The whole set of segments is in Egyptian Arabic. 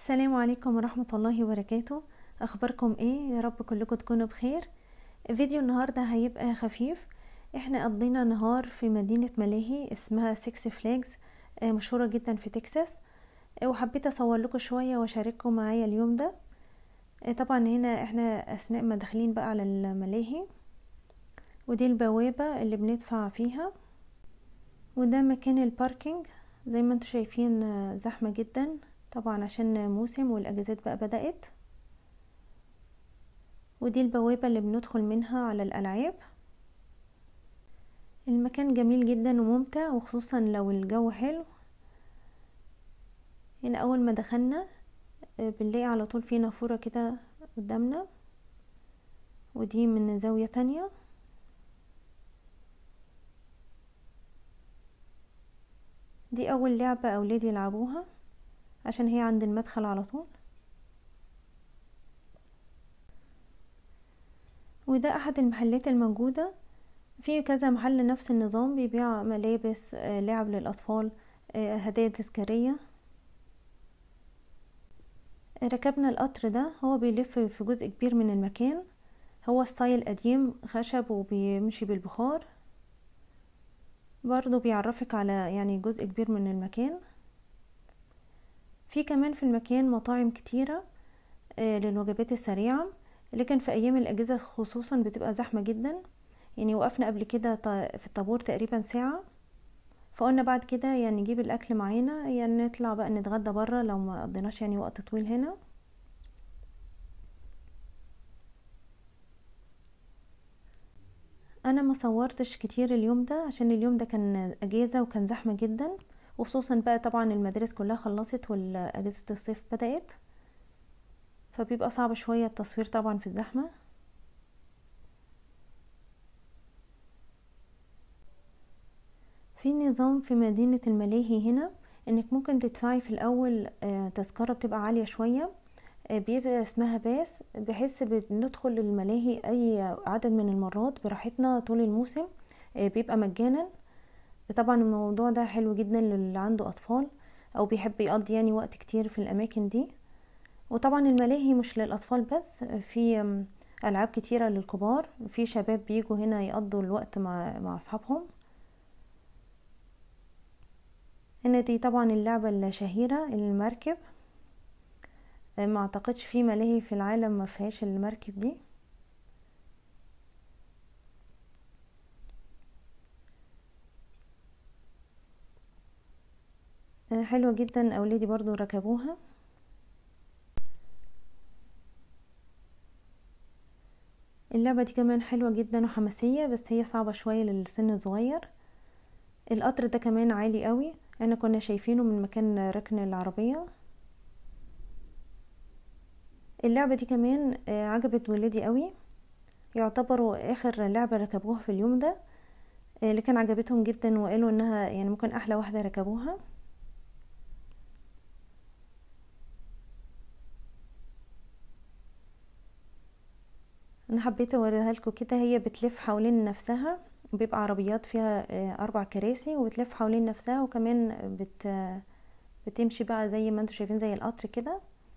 السلام عليكم ورحمة الله وبركاته اخباركم ايه يا رب كلكم تكونوا بخير فيديو النهاردة هيبقى خفيف احنا قضينا نهار في مدينة ملاهي اسمها سيكس فلاجز مشهورة جدا في تكساس وحبيت اصور لكم شوية واشارككم معايا اليوم ده طبعا هنا احنا اثناء ما داخلين بقى على الملاهي ودي البوابة اللي بندفع فيها وده مكان الباركينج زي ما انتم شايفين زحمة جدا طبعا عشان موسم والاجازات بقى بدأت ودي البوابة اللي بندخل منها على الألعاب المكان جميل جدا وممتع وخصوصا لو الجو حلو هنا أول ما دخلنا بنلاقي على طول في نافورة كده قدامنا ودي من زاوية تانية دي أول لعبة أولادي يلعبوها عشان هي عند المدخل على طول وده احد المحلات الموجودة في كذا محل نفس النظام بيبيع ملابس لعب للاطفال هدايا تذكارية ركبنا القطر ده هو بيلف في جزء كبير من المكان هو ستايل قديم خشب وبيمشي بالبخار برضو بيعرفك على يعني جزء كبير من المكان في كمان في المكان مطاعم كتيرة للوجبات السريعة لكن في ايام الاجازة خصوصا بتبقى زحمة جدا يعني وقفنا قبل كده في الطابور تقريبا ساعة فقلنا بعد كده يعني نجيب الاكل معانا يعني نطلع بقى نتغدى برا لو ما قضيناش يعني وقت طويل هنا انا ما صورتش كتير اليوم ده عشان اليوم ده كان اجازة وكان زحمة جدا وخصوصا بقى طبعا المدارس كلها خلصت واجازة الصيف بدأت فبيبقى صعب شوية التصوير طبعا في الزحمة في نظام في مدينة الملاهي هنا انك ممكن تدفعي في الاول تذكرة بتبقى عالية شوية بيبقى اسمها باس بحيث بندخل الملاهي اي عدد من المرات براحتنا طول الموسم بيبقى مجانا طبعا الموضوع ده حلو جدا للي عنده اطفال او بيحب يقضي يعني وقت كتير في الاماكن دي وطبعا الملاهي مش للاطفال بس في العاب كتيره للكبار في شباب بيجوا هنا يقضوا الوقت مع مع اصحابهم هنا دي طبعا اللعبه الشهيره المركب ما اعتقدش في ملاهي في العالم ما فيهاش المركب دي حلوة جدا اولادي برضو ركبوها اللعبة دي كمان حلوة جدا وحماسية بس هي صعبة شوية للسن الصغير القطر ده كمان عالي قوي احنا كنا شايفينه من مكان ركن العربية اللعبة دي كمان عجبت ولادي قوي يعتبروا اخر لعبة ركبوها في اليوم ده اللي كان عجبتهم جدا وقالوا انها يعني ممكن احلى واحدة ركبوها انا حبيت اوريها لكم كده هي بتلف حوالين نفسها بيبقى عربيات فيها اربع كراسي وبتلف حوالين نفسها وكمان بت بتمشي بقى زي ما انتم شايفين زي القطر كده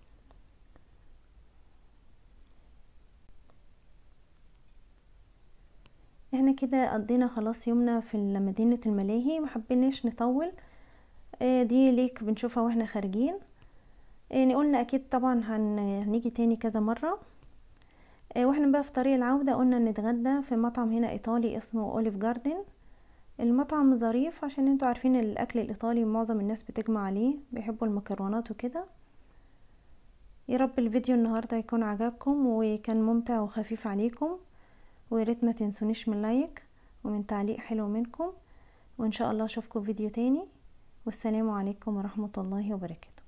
احنا كده قضينا خلاص يومنا في مدينة الملاهي محبيناش نطول دي ليك بنشوفها واحنا خارجين يعني قلنا اكيد طبعا هنيجي تاني كذا مرة واحنا بقى في طريق العودة قلنا نتغدى في مطعم هنا ايطالي اسمه اوليف جاردن المطعم ظريف عشان انتوا عارفين الاكل الايطالي معظم الناس بتجمع عليه بيحبوا المكرونات وكده يا رب الفيديو النهاردة يكون عجبكم وكان ممتع وخفيف عليكم وياريت ما تنسونيش من لايك ومن تعليق حلو منكم وان شاء الله اشوفكم فيديو تاني والسلام عليكم ورحمة الله وبركاته